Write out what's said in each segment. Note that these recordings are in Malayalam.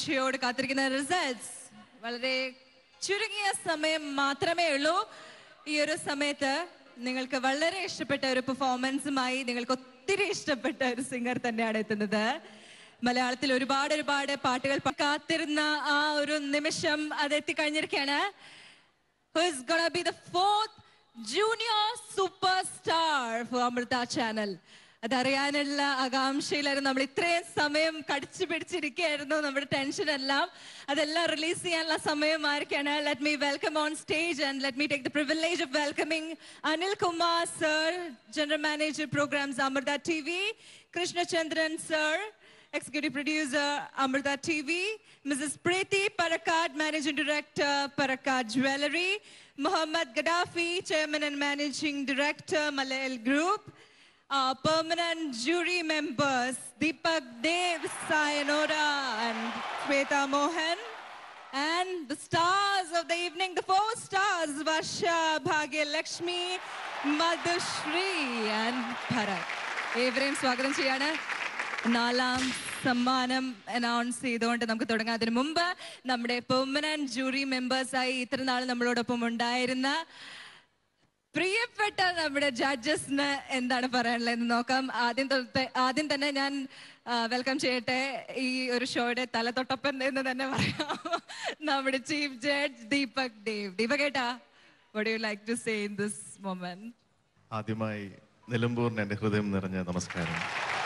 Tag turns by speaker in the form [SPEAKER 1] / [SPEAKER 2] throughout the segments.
[SPEAKER 1] ആകാംക്ഷയോട് കാത്തിരിക്കുന്ന റിസൾട്ട്സ് വളരെ ചുരുങ്ങിയ സമയം മാത്രമേ ഉള്ളൂ ഈ ഒരു സമയത്ത് നിങ്ങൾക്ക് വളരെ ഇഷ്ടപ്പെട്ട ഒരു പെർഫോമൻസുമായി നിങ്ങൾക്ക് ഒത്തിരി ഇഷ്ടപ്പെട്ട ഒരു സിംഗർ തന്നെയാണ് എത്തുന്നത് മലയാളത്തിൽ ഒരുപാട് ഒരുപാട് പാട്ടുകൾ പ- കാത്തിരുന്ന ആ ഒരു നിമിഷം അത് എത്തിക്കഴിഞ്ഞിരിക്കുകയാണ് who is gonna be the fourth junior superstar for Amrita channel. അതറിയാനുള്ള ആകാംക്ഷയിലായിരുന്നു നമ്മൾ ഇത്രയും സമയം കടിച്ചു പിടിച്ചിരിക്കുകയായിരുന്നു നമ്മുടെ ടെൻഷൻ എല്ലാം അതെല്ലാം റിലീസ് ചെയ്യാനുള്ള സമയമായിരിക്കാണ് let me welcome on stage and let me take the privilege of welcoming Anil Kumar sir general manager programmes Amrita T V Krishnachandran sir Executive Producer Amrita TV, Mrs. Preeti Parakat, Managing Director Parakat Jewelry, Muhammad Gaddafi, Chairman and Managing Director Malayal Group, our permanent jury members Deepak Dev, Sayonara and Sweta Mohan, and the stars of the evening, the four stars, Vasha, Bhagya Lakshmi, Madhushri and Bharat. ഏവരെയും സ്വാഗതം ചെയ്യാണ് നാലാം സമ്മാനം അനൗൺസ് ചെയ്തുകൊണ്ട് നമുക്ക് തുടങ്ങാം അതിനു മുമ്പ് നമ്മുടെ പെർമനന്റ് ജൂറി മെമ്പേഴ്സായി ഇത്ര നാൾ നമ്മളോടൊപ്പം ഉണ്ടായിരുന്ന പ്രിയപ്പെട്ട നമ്മുടെ ജഡ്ജസിന് എന്താണ് പറയാനുള്ളതെന്ന് നോക്കാം ആദ്യം തൊട്ട് ആദ്യം തന്നെ ഞാൻ വെൽക്കം ചെയ്യട്ടെ ഈ ഒരു ഷോയുടെ തലതൊട്ടപ്പൻ എന്ന് തന്നെ പറയാം നമ്മുടെ ചീഫ് ജഡ്ജ് ദീപക് ദേവ് ദീപക് ഏട്ടാ what you like to say in this moment
[SPEAKER 2] ആദ്യമായി നിലമ്പൂരിന് എൻ്റെ ഹൃദയം നിറഞ്ഞ നമസ്കാരം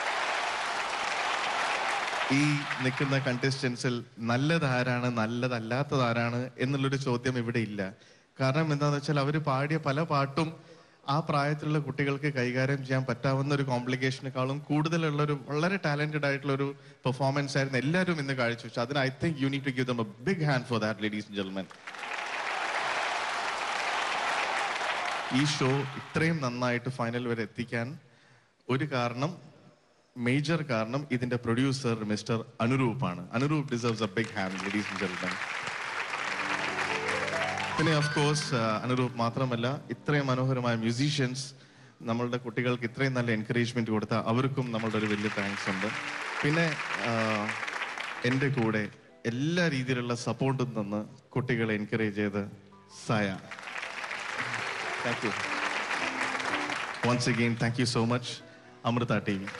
[SPEAKER 2] ഈ നിൽക്കുന്ന കണ്ടസ്റ്റൻസിൽ നല്ലതാരാണ് നല്ലതല്ലാത്തതാരാണ് എന്നുള്ളൊരു ചോദ്യം ഇവിടെ ഇല്ല കാരണം എന്താണെന്ന് വെച്ചാൽ അവർ പാടിയ പല പാട്ടും ആ പ്രായത്തിലുള്ള കുട്ടികൾക്ക് കൈകാര്യം ചെയ്യാൻ പറ്റാവുന്ന ഒരു കോംപ്ലിക്കേഷനേക്കാളും കൂടുതലുള്ള ഒരു വളരെ ടാലന്റഡ് ആയിട്ടുള്ള ഒരു പെർഫോമൻസ് ആയിരുന്നു എല്ലാവരും ഇന്ന് കാഴ്ചവെച്ചു അതിന് I think you need to give them a big hand for that ladies gentlemen ഈ ഷോ ഇത്രയും നന്നായിട്ട് ഫൈനൽ വരെ എത്തിക്കാൻ ഒരു കാരണം മേജർ കാരണം ഇതിന്റെ പ്രൊഡ്യൂസർ മിസ്റ്റർ അനുരൂപാണ് Anuroop deserves a big hand ladies and gentlemen പിന്നെ ഓഫ് കോഴ്സ് അനുരൂപ് മാത്രമല്ല ഇത്രയും മനോഹരമായ മ്യൂസീഷ്യൻസ് നമ്മളുടെ കുട്ടികൾക്ക് ഇത്രയും നല്ല എൻകറേജ്മെന്റ് കൊടുത്ത അവർക്കും നമ്മളുടെ ഒരു വലിയ താങ്ക്സ് ഉണ്ട് പിന്നെ ആ, എൻ്റെ കൂടെ എല്ലാ രീതിയിലുള്ള സപ്പോർട്ടും തന്ന് കുട്ടികളെ എൻകറേജ് ചെയ്ത് Saya thank you once again thank you so much Amrita T V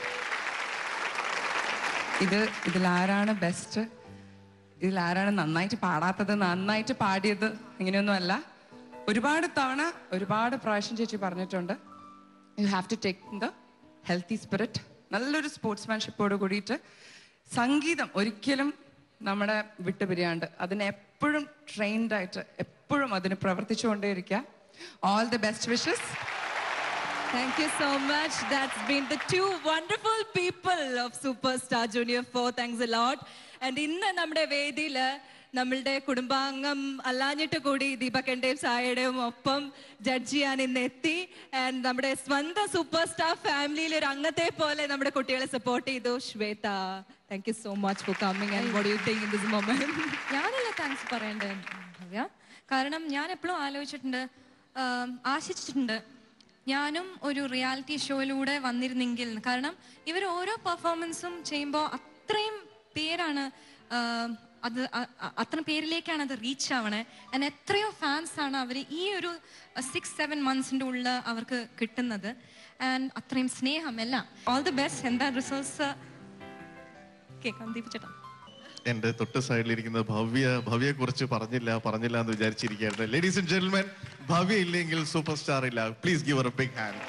[SPEAKER 3] ഇത് ഇതിലാരാണ് ബെസ്റ്റ് ഇതിലാരാണ് നന്നായിട്ട് പാടാത്തത് നന്നായിട്ട് പാടിയത് ഇങ്ങനെയൊന്നുമല്ല ഒരുപാട് തവണ ഒരുപാട് പ്രാവശ്യം ചേച്ചി പറഞ്ഞിട്ടുണ്ട് you have to take the healthy spirit നല്ലൊരു സ്പോർട്സ്മാൻഷിപ്പോട് കൂടിയിട്ട് സംഗീതം ഒരിക്കലും നമ്മുടെ വിട്ടുപിരിയാണ്ട് അതിനെ എപ്പോഴും ട്രെയിൻഡ് ആയിട്ട് എപ്പോഴും അതിന് പ്രവർത്തിച്ചുകൊണ്ടേയിരിക്കുക all the best wishes
[SPEAKER 1] Thank you so much. That's been the two wonderful people of Superstar Junior 4. Thanks a lot. And ഇന്ന് നമ്മുടെ വേദിയിൽ നമ്മളുടെ കുടുംബാംഗം അല്ലാഞ്ഞിട്ട് കൂടി ദീപകന്റെയും സായയുടെയും ഒപ്പം ജഡ്ജ് ചെയ്യാൻ ഇന്ന് എത്തി ആൻഡ് നമ്മുടെ സ്വന്തം സൂപ്പർ സ്റ്റാർ ഫാമിലിയിലെ ഒരു അംഗത്തെ പോലെ നമ്മുടെ കുട്ടികളെ സപ്പോർട്ട് ചെയ്തു Shweta thank you so much for coming and what you think in this moment
[SPEAKER 4] ഞാനല്ല താങ്ക്സ് പറയേണ്ടത് ഭവ്യ കാരണം ഞാൻ എപ്പോഴും ആലോചിച്ചിട്ടുണ്ട് ആം, ആശിച്ചിട്ടുണ്ട് ഞാനും ഒരു റിയാലിറ്റി ഷോയിലൂടെ വന്നിരുന്നെങ്കിൽ എന്ന്. കാരണം ഇവർ ഓരോ പെർഫോമൻസും ചെയ്യുമ്പോൾ അത്രയും പേരാണ് ആം, അത് അ- അ- അത്ര പേരിലേക്കാണ് അത് റീച്ച് ആവണേ ആൻഡ് എത്രയോ ഫാൻസ് ആണ് അവർ ഈ ഒരു സിക്സ് സെവൻ മന്ത്സിൻ്റെ ഉള്ളിൽ അവർക്ക് കിട്ടുന്നത് ആൻഡ് അത്രയും സ്നേഹം എല്ലാം ഓൾ ദി ബെസ്റ്റ് എന്താ റിസൾട്ട്സ് കേൾക്കാം ദീപിച്ചേട്ടാ
[SPEAKER 2] എന്റെ തൊട്ട് സൈഡിലിരിക്കുന്നത് ഭവ്യ ഭവ്യയെ കുറിച്ച് പറഞ്ഞില്ല പറഞ്ഞില്ല എന്ന് വിചാരിച്ചിരിക്കുകയായിരുന്നു ലേഡീസ് ആൻഡ് ജെന്റിൽമെൻ ഭവ്യ ഇല്ലെങ്കിൽ സൂപ്പർ സ്റ്റാർ ഇല്ല please give a big hand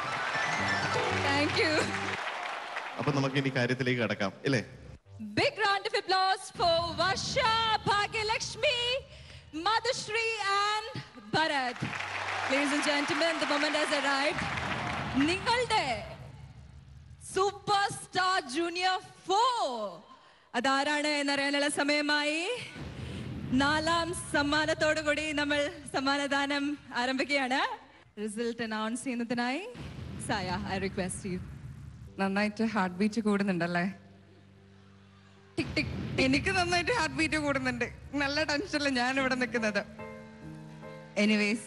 [SPEAKER 1] thank you
[SPEAKER 2] അപ്പൊ നമുക്ക് ഇനി കാര്യത്തിലേക്ക് കടക്കാം ഇല്ലേ
[SPEAKER 1] Big round of applause for Vasha, Bhagyalakshmi, Madhushri and Bharat. Ladies and gentlemen, the moment has arrived. നിങ്ങളുടെ സൂപ്പർ സ്റ്റാർ ജൂനിയർ ഫോർ അതാരാണ് എന്നറിയാനുള്ള സമയമായി നാലാം സമ്മാനത്തോടു കൂടി നമ്മൾ സമ്മാനദാനം ആരംഭിക്കുകയാണ് റിസൾട്ട് അനൗൺസ് ചെയ്യുന്നതിനായി സായ ഐ റിക്വസ്റ്റ് യു
[SPEAKER 3] നന്നായിട്ട് ഹാർട്ട് ബീറ്റ് കൂടുന്നുണ്ടല്ലേ ടിക് ടിക് എനിക്ക് നന്നായിട്ട് ഹാർട്ട് ബീറ്റ് കൂടുന്നുണ്ട് നല്ല ടെൻഷനിൽ ഞാൻ ഇവിടെ നിൽക്കുന്നത് എനിവേസ്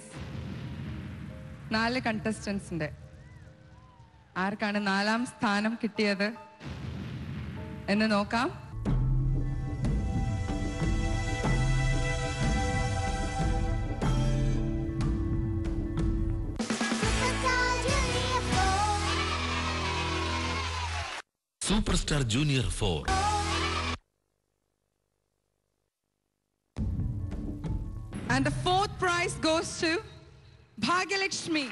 [SPEAKER 3] നാല് കണ്ടസ്റ്റൻസിന്റെ ആർക്കാണ് നാലാം സ്ഥാനം കിട്ടിയത് എന്ന് നോക്കാം
[SPEAKER 5] super star junior four
[SPEAKER 3] And the fourth prize goes to Bhagyalakshmi.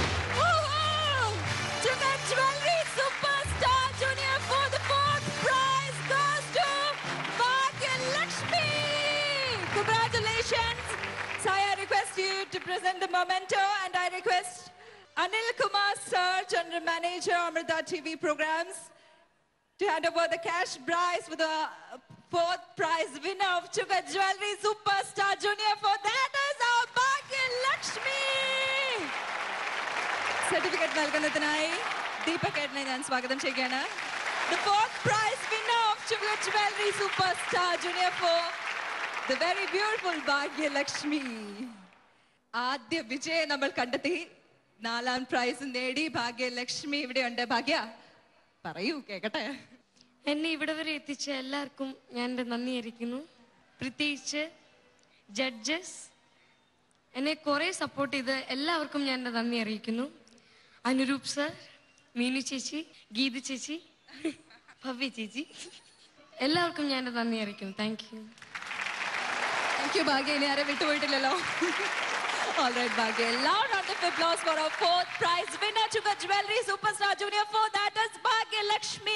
[SPEAKER 1] Chunga Jewelry Superstar Junior for the fourth prize goes to Bhagya Lakshmi. Congratulations. So I request you to present the memento and I request Anil Kumar Sir, General Manager, Amrita TV Programs, to hand over the cash prize for the fourth prize winner of Chunga Jewelry Superstar Junior for that is our Bhagya Lakshmi. Certificate നൽകുന്നതിനായി ദീപക് ഏട്ടനെ ഞാൻ സ്വാഗതം ചെയ്യുകയാണ് The fourth prize winner of Sugar Jewelry Superstar Junior for the very beautiful Bhagya Lakshmi. ആദ്യ വിജയം നമ്മൾ കണ്ടെത്തി നാലാം പ്രൈസ് നേടി ഭാഗ്യലക്ഷ്മി ഇവിടെയുണ്ട് ഭാഗ്യ പറയൂ കേക്കട്ടെ
[SPEAKER 6] എന്നെ ഇവിടെ വരെ എത്തിച്ച എല്ലാവർക്കും ഞാൻ എൻ്റെ നന്ദി അറിയിക്കുന്നു പ്രത്യേകിച്ച് ജഡ്ജസ് എന്നെ കുറേ സപ്പോർട്ട് ചെയ്ത് എല്ലാവർക്കും ഞാൻ എൻ്റെ നന്ദി അറിയിക്കുന്നു അനുരൂപ് സർ മീനു ചേച്ചി ഗീത ചേച്ചി ഭവ്യ ചേച്ചി എല്ലാവർക്കും ഞാൻ എൻ്റെ നന്ദി അറിയിക്കുന്നു താങ്ക് യു
[SPEAKER 1] താങ്ക് യു ഭാഗ്യ ഇനി ആരെ വിട്ടുപോയിട്ടില്ലല്ലോ All right, Bhagya. Loud round of applause for our fourth prize winner, Sugar Jewelry Superstar Junior 4. That is Bhagya Lakshmi.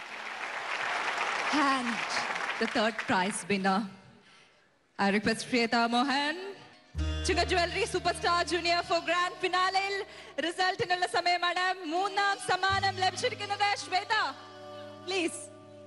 [SPEAKER 1] And the third prize winner. I request Priyata Mohan. Sugar Jewelry Superstar Junior for Grand Finale. റിസൾട്ടിനുള്ള സമയമാണ് മൂന്നാം സമ്മാനം ലഭിച്ചിരിക്കുന്നത് Shweta please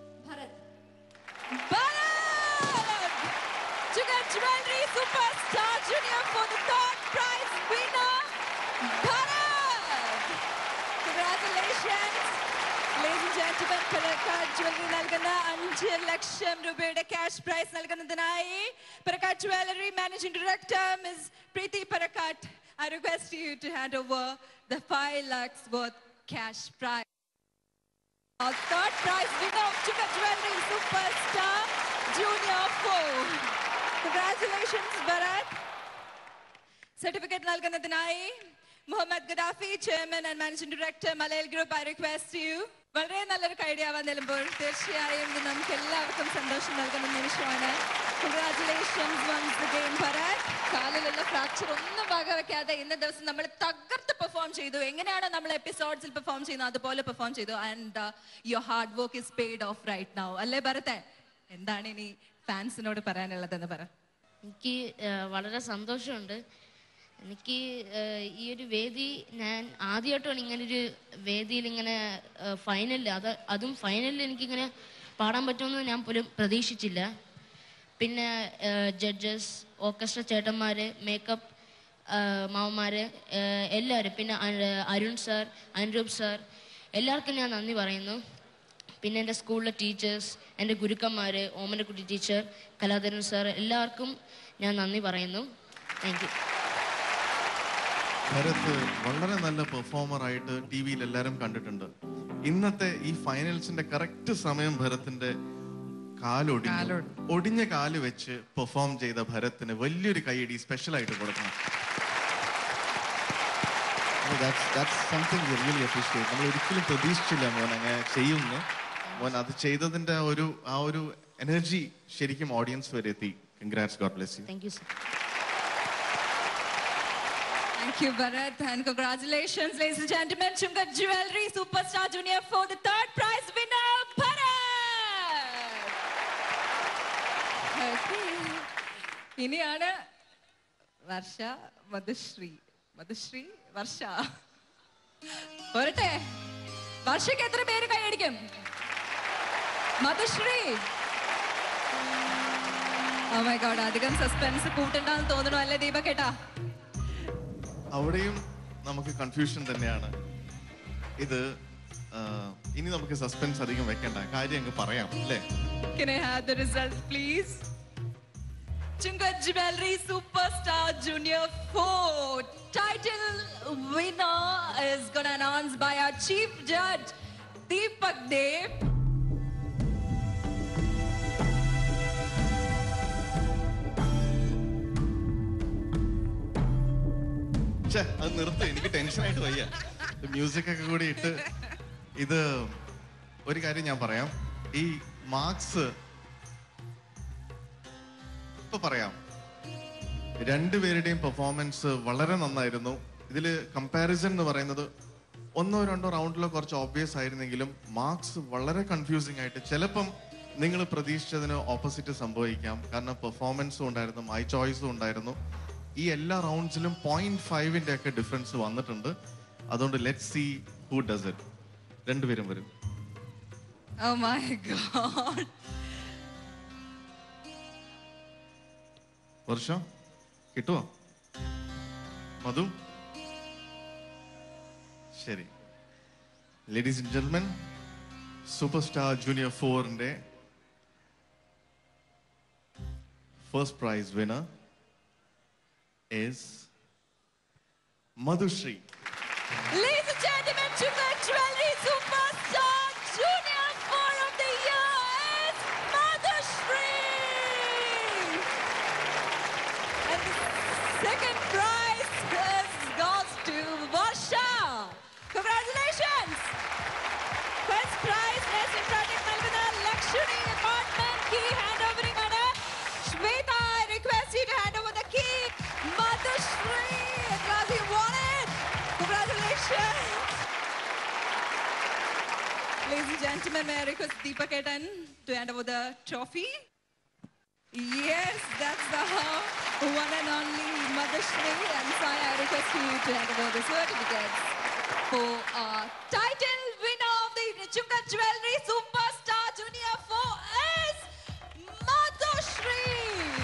[SPEAKER 1] Bharat! Sugar Jewelry Superstar Junior for the third prize winner, Bharat! Congratulations! Ladies and gentlemen, Parakat Jewelry നൽകുന്ന അഞ്ച് ലക്ഷം രൂപയുടെ ക്യാഷ് പ്രൈസ് നൽകുന്നതിനായി Parakat Jewelry Managing Director Ms. Preeti Parakat, I request you to hand over the 5 lakhs worth cash prize. Our third prize winner of Chukka Jewelry Superstar Junior 4. Congratulations, Bharat. Certificate നൽകുന്നതിനായി Muhammad Gaddafi chairman and managing director Malayal group I request you വളരെ നല്ലൊരു ഐഡിയ ആവാൻ നിൽക്കുമ്പോൾ തീർച്ചയായും ഇത് നമുക്ക് എല്ലാവർക്കും സന്തോഷം നൽകുന്ന നിമിഷമാണ് കൺഗ്രാറ്റുലേഷൻസ് വൺസ് അഗൈൻ ഭരത് കാലിലുള്ള ഫ്രാക്ചർ ഒന്നും വകവെക്കാതെ ഇന്ന ദിവസം നമ്മൾ തകർത്ത് പെർഫോം ചെയ്തു എങ്ങനെയാണോ നമ്മൾ എപ്പിസോഡ്സിൽ പെർഫോം ചെയ്യുന്നത് അതുപോലെ പെർഫോം ചെയ്തു and your hard work is paid off right now അല്ലേ ഭരത്തെ എന്താണ് ഇനി ഫാൻസിനോട് പറയാനുള്ളതെന്ന് പറ
[SPEAKER 7] എനിക്ക് ആ, വളരെ സന്തോഷമുണ്ട് എനിക്ക് ആ, ഈ ഒരു വേദി ഞാൻ ആദ്യമായിട്ടാണ് ഇങ്ങനൊരു വേദിയിൽ ഇങ്ങനെ ഫൈനലിൽ അത് അതും ഫൈനലിൽ എനിക്കിങ്ങനെ പാടാൻ പറ്റുമെന്ന് ഞാൻ പോലും പ്രതീക്ഷിച്ചില്ല പിന്നെ ജഡ്ജസ് ഓർക്കസ്ട്ര ചേട്ടന്മാര് മേക്കപ്പ് മാവന്മാര് എല്ലാവരും പിന്നെ അ- അരുൺ സാർ അനുരൂപ് സാർ എല്ലാവർക്കും ഞാൻ നന്ദി പറയുന്നു പിന്നെ എൻ്റെ സ്കൂളിലെ ടീച്ചേഴ്സ് എൻ്റെ ഗുരുക്കന്മാർ ഓമനക്കുട്ടി ടീച്ചർ കലാധരൻ സാർ എല്ലാവർക്കും ഞാൻ നന്ദി പറയുന്നു താങ്ക് യു
[SPEAKER 2] ഭരത് വളരെ നല്ല പെർഫോമർ ആയിട്ട് ടി വിയിൽ എല്ലാരും കണ്ടിട്ടുണ്ട് ഇന്നത്തെ ഈ ഫൈനൽസിന്റെ കറക്റ്റ് സമയം ഭരത്തിന്റെ കാലൊടിഞ്ഞു
[SPEAKER 3] കാലൊടി-
[SPEAKER 2] ഒടിഞ്ഞ കാല് വെച്ച് പെർഫോം ചെയ്ത ഭരത്തിന് വലിയൊരു കൈയടി സ്പെഷ്യൽ ആയിട്ട് കൊടുക്കണം
[SPEAKER 8] that's that's something we really appreciate നമ്മൾ ഒരിക്കലും പ്രതീക്ഷിച്ചില്ല മോൻ അങ്ങനെ ചെയ്യുമെന്ന് മോൻ അത് ചെയ്തതിന്റെ ആ ഒരു ആ ഒരു എനർജി ശരിക്കും ഓഡിയൻസ് വരെ എത്തി congrats God bless you
[SPEAKER 7] thank you sir
[SPEAKER 1] Thank you, Bharat, and congratulations, ladies and gentlemen. Chunga Jewelry Superstar Junior for the third prize winner, Bharat. Okay. ഇനിയാണ് വർഷ മധുശ്രീ മധുശ്രീ വർഷ പോരട്ടെ വർഷയ്ക്ക് എത്ര പേര് കൈയടിക്കും മധുശ്രീ ഓ മൈ ഗോഡ് അധികം സസ്പെൻസ് കൂട്ടണ്ടെന്ന് തോന്നുന്നു അല്ലേ ദീപകേട്ടാ
[SPEAKER 2] അവിടെയും നമുക്ക് കൺഫ്യൂഷൻ തന്നെയാണ് ഇത് ആ, ഇനി നമുക്ക് സസ്പെൻസ് അധികം വെക്കണ്ട കാര്യം അങ്ങ് പറയാം അല്ലേ
[SPEAKER 1] Can I have the results, please? Chunga Jewelry Superstar Junior 4 title winner is gonna announced by our Chief Judge Deepak Dev.
[SPEAKER 2] ഛെ, അത് നിർത്ത് എനിക്ക് ടെൻഷനായിട്ട് വയ്യ മ്യൂസിക് ഒക്കെ കൂടി ഇട്ട് ഇത് ഒരു കാര്യം ഞാൻ പറയാം ഈ മാർക്സ് ഇപ്പൊ പറയാം രണ്ടുപേരുടെയും പെർഫോമൻസ് വളരെ നന്നായിരുന്നു ഇതിൽ കമ്പാരിസൺ എന്ന് പറയുന്നത് ഒന്നോ രണ്ടോ റൗണ്ടിലോ കുറച്ച് ഓബ്വിയസ് ആയിരുന്നെങ്കിലും മാർക്സ് വളരെ കൺഫ്യൂസിംഗ് ആയിട്ട് ചിലപ്പം നിങ്ങൾ പ്രതീക്ഷിച്ചതിന് ഓപ്പോസിറ്റ് സംഭവിക്കാം കാരണം പെർഫോമൻസും ഉണ്ടായിരുന്നു മൈ ചോയ്സും ഉണ്ടായിരുന്നു ഈ എല്ലാ റൗണ്ട്സിലും പോയിന്റ് ഫൈവിന്റെ ഒക്കെ ഡിഫറൻസ് വന്നിട്ടുണ്ട് അതുകൊണ്ട് let see who does it രണ്ടുപേരും വരും
[SPEAKER 1] Oh my god.
[SPEAKER 2] വർഷം കിട്ടുമോ മധു ശരി ladies and gentlemen super star junior ഫോറിന്റെ first prize winner is Madhushree
[SPEAKER 1] Ladies and gentlemen, Chunga Jewelry Superstar Junior 4 of the Year is Madhushree! And the second prize is, goes to Varsha. Congratulations! First prize, Racing Project Malvina Lakshmi Apartment Key Handovering ആണ്. Shweta, I request you to hand over the key. Madhushree, at last you won it. Congratulations. Ladies and gentlemen, may I request Deepak Etan to hand over the trophy? Yes, that's the one and only Madhushree. And Sai, I request you to hand over the certificates for our title winner of the evening, Chunga Jewelry Superstar Junior 4 is Madhushree.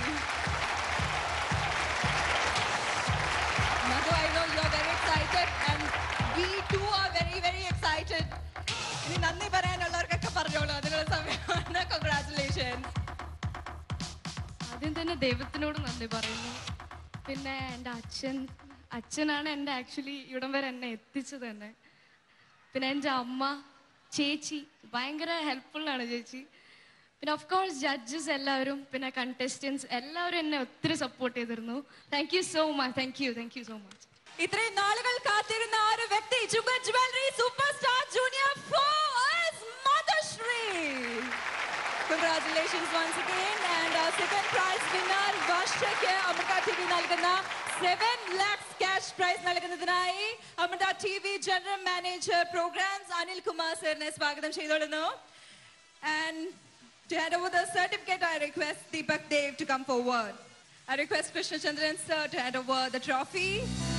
[SPEAKER 1] Madhu, I know you're very excited and we too are very, very excited. ഇനി നന്ദി പറയാനുള്ളവർക്കൊക്കെ പറഞ്ഞോളൂ അതിനുള്ള സമയമാണ് കൺഗ്രാറ്റുലേഷൻസ്
[SPEAKER 6] ആദ്യം തന്നെ ദൈവത്തിനോട് നന്ദി പറയുന്നു പിന്നെ എൻ്റെ അച്ഛൻ അച്ഛനാണ് എൻ്റെ ആക്ച്വലി ഇവിടം വരെ എന്നെ എത്തിച്ചത് തന്നെ പിന്നെ എൻ്റെ അമ്മ ചേച്ചി ഭയങ്കര ഹെൽപ്ഫുള്ളാണ് ചേച്ചി പിന്നെ ഓഫ് കോഴ്സ് ജഡ്ജസ് എല്ലാവരും പിന്നെ കണ്ടസ്റ്റൻസ് എല്ലാവരും എന്നെ ഒത്തിരി സപ്പോർട്ട് ചെയ്തിരുന്നു thank you so much thank you thank you so much
[SPEAKER 1] ഇത്രയും നാളുകൾ കാത്തിരുന്ന ആ ഒരു വ്യക്തി Sugar jewellery super star junior Madhushree Congratulations once again and our second prize winner വർഷയ്ക്ക് അമൃത ടി വി നൽകുന്ന സെവൻ ലാക്സ് ക്യാഷ് പ്രൈസ് നൽകുന്നതിനായി Amrita T V general manager programmes Anil Kumar സാറിനെ സ്വാഗതം ചെയ്തോളുന്നു And to hand over the certificate, I request Deepak Dev to come forward. I request Krishna Chandran sir to hand over the trophy.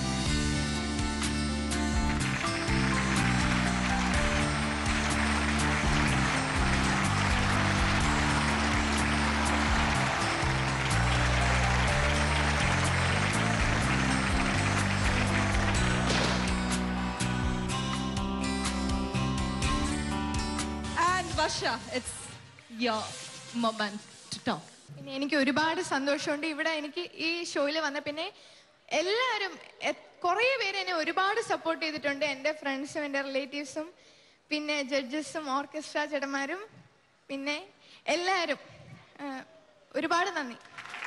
[SPEAKER 1] And Vasha, it's your moment to talk.
[SPEAKER 5] പിന്നെ എനിക്ക് ഒരുപാട് സന്തോഷമുണ്ട് ഇവിടെ എനിക്ക് ഈ ഷോയിൽ വന്ന പിന്നെ എല്ലാവരും എ- കുറേ പേര് എന്നെ ഒരുപാട് സപ്പോർട്ട് ചെയ്തിട്ടുണ്ട് എൻ്റെ ഫ്രണ്ട്സും എൻ്റെ റിലേറ്റീവ്സും പിന്നെ ജഡ്ജസും ഓർക്കസ്ട്ര ചേട്ടന്മാരും പിന്നെ എല്ലാവരും ആ, ഒരുപാട് നന്ദി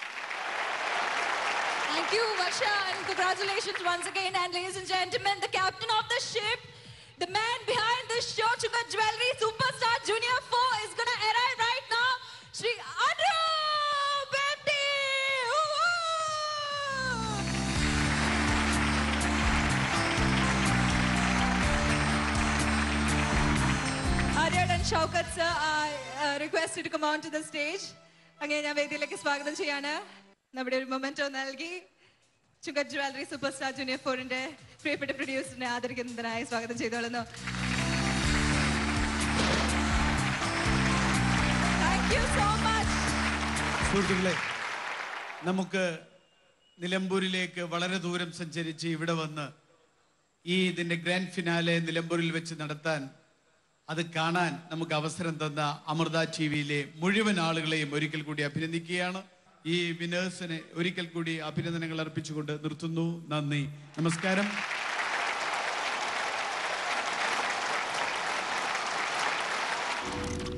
[SPEAKER 1] Thank you, Vasha, and congratulations once again. And ladies and gentlemen, the captain of the ship, the man behind the show, Chuka Jewelry Superstar Junior 4, is going to arrive right now. Shri Anup MD! Woo-hoo! Aryan and Shaukat sir are uh, requested to come on to the stage. അങ്ങനെ ഞാൻ വേദിയിലേക്ക് സ്വാഗതം ചെയ്യാണ് നമ്മുടെ ഒരു മൊമെന്റോ നൽകി Sugar jewellery super star junior ഫോറിന്റെ പ്രിയപ്പെട്ട പ്രൊഡ്യൂസറിനെ ആദരിക്കുന്നതിനായി സ്വാഗതം ചെയ്തോളുന്നു താങ്ക് യു സോ മച്ച്
[SPEAKER 9] സുഹൃത്തുക്കളെ നമുക്ക് നിലമ്പൂരിലേക്ക് വളരെ ദൂരം സഞ്ചരിച്ച് ഇവിടെ വന്ന് ഈ ഇതിന്റെ ഗ്രാൻഡ് ഫിനാലെ നിലമ്പൂരിൽ വെച്ച് നടത്താൻ അത് കാണാൻ നമുക്ക് അവസരം തന്ന അമൃത ടി വിയിലെ മുഴുവൻ ആളുകളെയും ഒരിക്കൽ കൂടി അഭിനന്ദിക്കുകയാണ് ഈ വിനേഴ്സിന് ഒരിക്കൽ കൂടി അഭിനന്ദനങ്ങൾ അർപ്പിച്ചുകൊണ്ട് നിർത്തുന്നു നന്ദി നമസ്കാരം